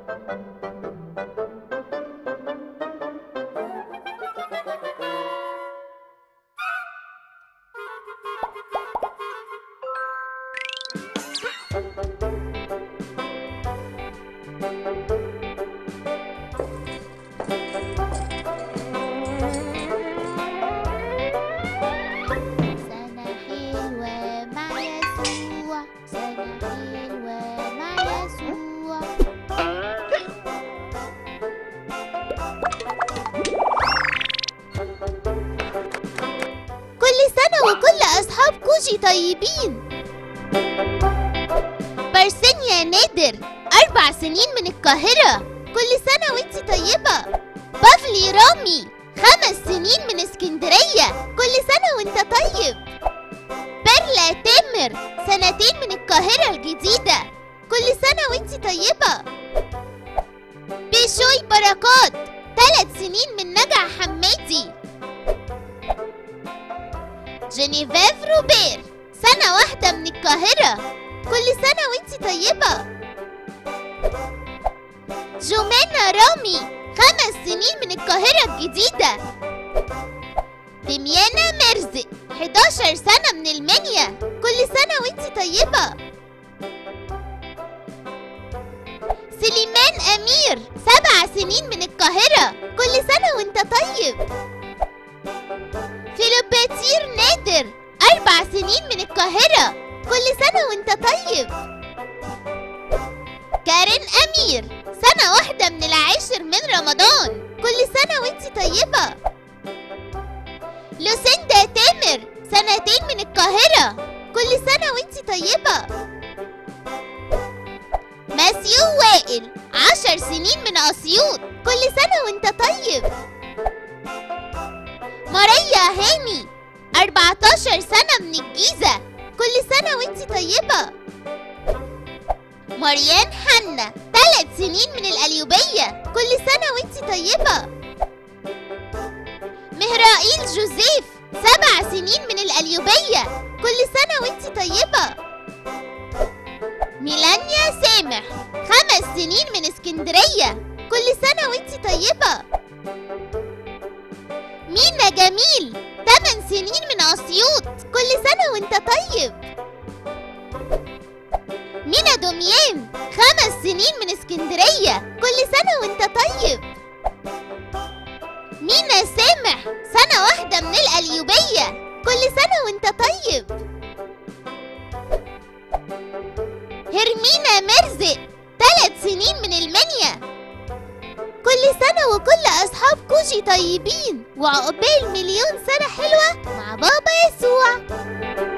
سنة حلوة مع يسوع سنة حلوة مع يسوع كل سنة وكل أصحاب كوجي طيبين برسينيا نادر أربع سنين من القاهرة كل سنة وانتي طيبة بافلي رامي خمس سنين من اسكندرية كل سنة وانت طيب بيرلا تامر سنتين من القاهرة الجديدة كل سنة وانت طيبة بشوي بركات ثلاث سنين من نجع حمادي جينيفيف روبير سنة واحدة من القاهرة كل سنة وانت طيبة جومانا رامي خمس سنين من القاهرة الجديدة دميانة مرزق 11 سنة من المنيا كل سنة وانت طيبة سليمان أمير سبع سنين من القاهرة كل سنة وانت طيب فيلوباتير نادر أربع سنين من القاهرة كل سنة وانت طيب كارين أمير سنة واحدة من العاشر من رمضان كل سنة وانت طيبة لوسيندا تامر سنتين من القاهرة كل سنة وانت طيبة ماسيو وائل عشر سنين من أسيوط كل سنة وانت طيب ماريا هاني 14 سنة من الجيزة كل سنة وانت طيبة مريان حنا ثلاث سنين من القليوبية كل سنة وانت طيبة مهرائيل جوزيف سبع سنين من القليوبية كل سنة وانت طيبة ميلانيا سامح خمس سنين من اسكندرية كل سنة وانت طيبة مينا جميل ثمان سنين من أسيوط كل سنة وانت طيب مينا دميان خمس سنين من اسكندرية كل سنة وانت طيب مينا سامح سنة واحدة من القليوبية كل سنة وانت طيب هرمينا مرزق ثلاث سنين من المنيا كل سنة وكل أصحاب كوجي طيبين وعقبال مليون سنة حلوة مع بابا يسوع